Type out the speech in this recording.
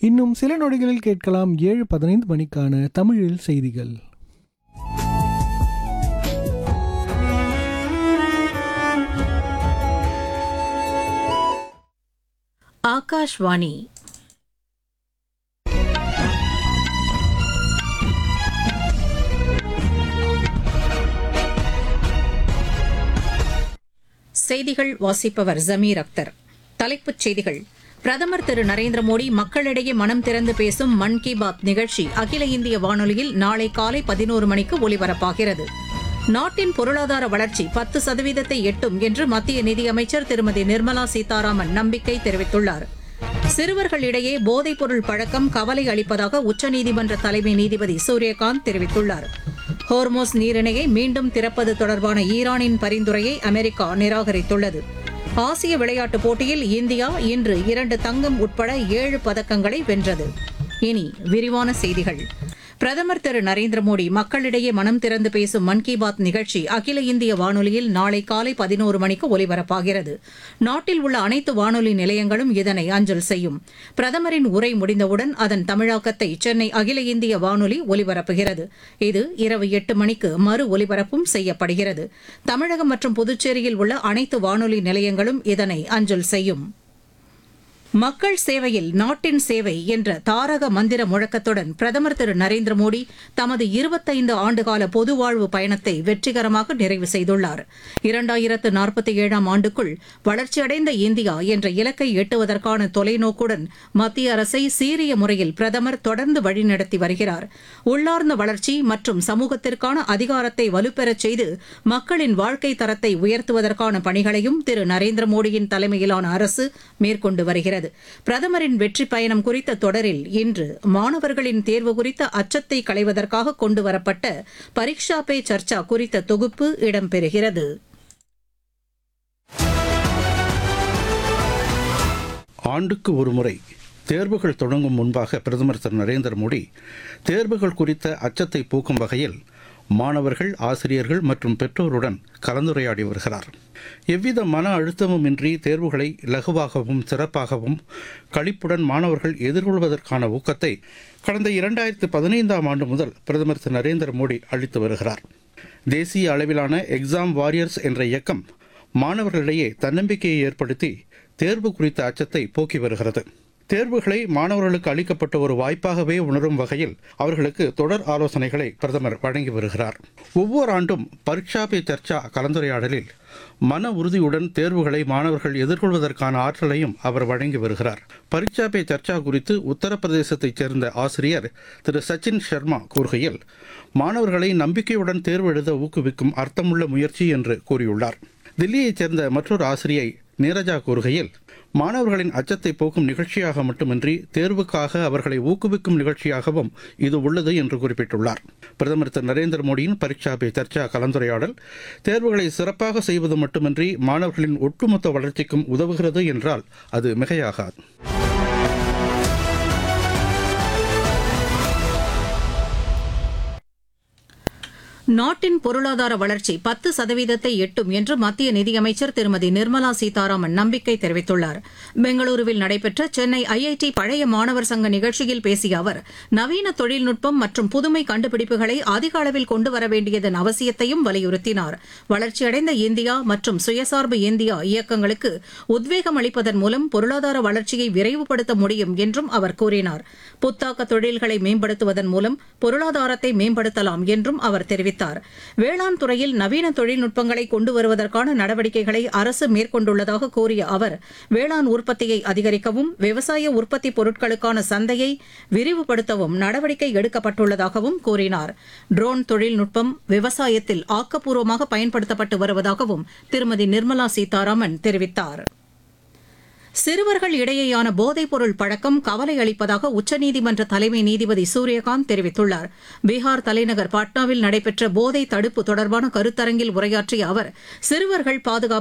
இன்னும் சில நொடிகளில் கேட்கலாம் ஏழு பதினைந்து மணிக்கான தமிழில் செய்திகள் ஆகாஷ்வாணி செய்திகள் வாசிப்பவர் ஜமீர் அக்தர் தலைப்புச் செய்திகள் பிரதமர் திரு நரேந்திர மோடி மக்களிடையே மனம் திறந்து பேசும் மன் கி பாத் நிகழ்ச்சி அகில இந்திய வானொலியில் நாளை காலை பதினோரு மணிக்கு ஒலிபரப்பாகிறது நாட்டின் பொருளாதார வளர்ச்சி பத்து சதவீதத்தை எட்டும் என்று மத்திய நிதியமைச்சர் திருமதி நிர்மலா சீதாராமன் நம்பிக்கை தெரிவித்துள்ளார் சிறுவர்களிடையே போதைப்பொருள் பழக்கம் கவலை அளிப்பதாக உச்சநீதிமன்ற தலைமை நீதிபதி சூரியகாந்த் தெரிவித்துள்ளார் ஹோர்மோஸ் நீரிணையை மீண்டும் திறப்பது தொடர்பான ஈரானின் பரிந்துரையை அமெரிக்கா நிராகரித்துள்ளது ஆசிய விளையாட்டுப் போட்டியில் இந்தியா இன்று இரண்டு தங்கம் உட்பட ஏழு பதக்கங்களை வென்றது இனி விரிவான செய்திகள் பிரதமர் திரு நரேந்திர மோடி மக்களிடையே மனம் திறந்து பேசும் மன் கி பாத் நிகழ்ச்சி அகில இந்திய வானொலியில் நாளை காலை பதினோரு மணிக்கு ஒலிபரப்பாகிறது நாட்டில் உள்ள அனைத்து வானொலி நிலையங்களும் இதனை அஞ்சல் செய்யும் பிரதமரின் உரை முடிந்தவுடன் அதன் தமிழாக்கத்தை சென்னை அகில இந்திய வானொலி ஒலிபரப்புகிறது இது இரவு எட்டு மணிக்கு மறு ஒலிபரப்பும் செய்யப்படுகிறது தமிழகம் மற்றும் புதுச்சேரியில் உள்ள அனைத்து வானொலி நிலையங்களும் இதனை அஞ்சல் செய்யும் மக்கள் சேவையில் நாட்டின் சேவை என்ற தாரக மந்திர முழக்கத்துடன் பிரதமர் திரு நரேந்திர மோடி தமது இருபத்தைந்து ஆண்டுகால பொது வாழ்வு பயணத்தை வெற்றிகரமாக நிறைவு செய்துள்ளார் இரண்டாயிரத்து நாற்பத்தி ஏழாம் ஆண்டுக்குள் வளர்ச்சியடைந்த இந்தியா என்ற இலக்கை எட்டுவதற்கான தொலைநோக்குடன் மத்திய அரசை சீரிய முறையில் பிரதமர் தொடர்ந்து வழிநடத்தி வருகிறார் உள்ளார்ந்த வளர்ச்சி மற்றும் சமூகத்திற்கான அதிகாரத்தை வலுப்பெறச் செய்து மக்களின் வாழ்க்கை தரத்தை உயர்த்துவதற்கான பணிகளையும் திரு நரேந்திர மோடியின் தலைமையிலான அரசு மேற்கொண்டு வருகிறது வருகிறது பிரதமரின் வெற்றி பயணம் குறித்த தொடரில் இன்று மாணவர்களின் தேர்வு குறித்த அச்சத்தை களைவதற்காக கொண்டுவரப்பட்ட பரீட்சா பே சர்ச்சா குறித்த தொகுப்பு இடம்பெறுகிறது ஆண்டுக்கு ஒருமுறை தேர்வுகள் தொடங்கும் முன்பாக பிரதமர் திரு நரேந்திர மோடி தேர்வுகள் குறித்த அச்சத்தை போக்கும் வகையில் மாணவர்கள் ஆசிரியர்கள் மற்றும் பெற்றோருடன் கலந்துரையாடி வருகிறார் எவ்வித மன அழுத்தமும் இன்றி தேர்வுகளை இலகுவாகவும் சிறப்பாகவும் களிப்புடன் மாணவர்கள் எதிர்கொள்வதற்கான ஊக்கத்தை கடந்த இரண்டாயிரத்து பதினைந்தாம் ஆண்டு முதல் பிரதமர் திரு நரேந்திர மோடி அளித்து வருகிறார் தேசிய அளவிலான எக்ஸாம் வாரியர்ஸ் என்ற இயக்கம் மாணவர்களிடையே தன்னம்பிக்கையை ஏற்படுத்தி தேர்வு குறித்த அச்சத்தை போக்கி வருகிறது தேர்வுகளை மாணவர்களுக்கு அளிக்கப்பட்ட ஒரு வாய்ப்பாகவே உணரும் வகையில் அவர்களுக்கு தொடர் ஆலோசனைகளை பிரதமர் வழங்கி வருகிறார் ஒவ்வொரு ஆண்டும் பரீட்சா பே சர்ச்சா கலந்துரையாடலில் மன உறுதியுடன் தேர்வுகளை மாணவர்கள் எதிர்கொள்வதற்கான ஆற்றலையும் அவர் வழங்கி வருகிறார் பரீட்சா பே சர்ச்சா குறித்து உத்தரப்பிரதேசத்தைச் சேர்ந்த ஆசிரியர் திரு சச்சின் சர்மா கூறுகையில் மாணவர்களை நம்பிக்கையுடன் தேர்வு எழுத ஊக்குவிக்கும் அர்த்தமுள்ள முயற்சி என்று கூறியுள்ளார் தில்லியைச் சேர்ந்த மற்றொரு ஆசிரியை நீரஜா கூறுகையில் மாணவர்களின் அச்சத்தை போக்கும் நிகழ்ச்சியாக மட்டுமின்றி தேர்வுக்காக அவர்களை ஊக்குவிக்கும் நிகழ்ச்சியாகவும் இது உள்ளது என்று குறிப்பிட்டுள்ளார் பிரதமர் திரு நரேந்திர மோடியின் பரீட்சா பே சர்ச்சா கலந்துரையாடல் தேர்வுகளை சிறப்பாக செய்வது மட்டுமின்றி மாணவர்களின் ஒட்டுமொத்த வளர்ச்சிக்கும் உதவுகிறது என்றால் அது மிகையாகாது நாட்டின் பொருளாதார வளர்ச்சி பத்து சதவீதத்தை எட்டும் என்று மத்திய நிதியமைச்சர் திருமதி நிர்மலா சீதாராமன் நம்பிக்கை தெரிவித்துள்ளார் பெங்களூருவில் நடைபெற்ற சென்னை ஐஐடி பழைய மாணவர் சங்க நிகழ்ச்சியில் பேசிய அவர் நவீன தொழில்நுட்பம் மற்றும் புதுமை கண்டுபிடிப்புகளை அதிக அளவில் கொண்டு வர வேண்டியதன் அவசியத்தையும் வலியுறுத்தினார் வளர்ச்சியடைந்த இந்தியா மற்றும் சுயசார்பு இந்தியா இயக்கங்களுக்கு உத்வேகம் அளிப்பதன் மூலம் பொருளாதார வளர்ச்சியை விரைவுபடுத்த முடியும் என்றும் அவர் கூறினார் புத்தாக்க தொழில்களை மேம்படுத்துவதன் மூலம் பொருளாதாரத்தை மேம்படுத்தலாம் என்றும் அவர் தெரிவித்தார் தெரிவித்தார் வேளாண் துறையில் நவீன தொழில்நுட்பங்களை கொண்டு வருவதற்கான நடவடிக்கைகளை அரசு மேற்கொண்டுள்ளதாக கூறிய அவர் வேளாண் உற்பத்தியை அதிகரிக்கவும் விவசாய உற்பத்தி பொருட்களுக்கான சந்தையை விரிவுபடுத்தவும் நடவடிக்கை எடுக்கப்பட்டுள்ளதாகவும் கூறினார் ட்ரோன் தொழில்நுட்பம் விவசாயத்தில் ஆக்கப்பூர்வமாக பயன்படுத்தப்பட்டு வருவதாகவும் திருமதி நிர்மலா சீதாராமன் தெரிவித்தாா் சிறுவர்கள் இடையேயான போதைப்பொருள் பழக்கம் கவலை அளிப்பதாக உச்சநீதிமன்ற தலைமை நீதிபதி சூரியகாந்த் தெரிவித்துள்ளார் பீகார் தலைநகர் பாட்னாவில் நடைபெற்ற போதை தடுப்பு தொடர்பான கருத்தரங்கில் உரையாற்றிய அவர் சிறுவர்கள் பாதுகாப்பு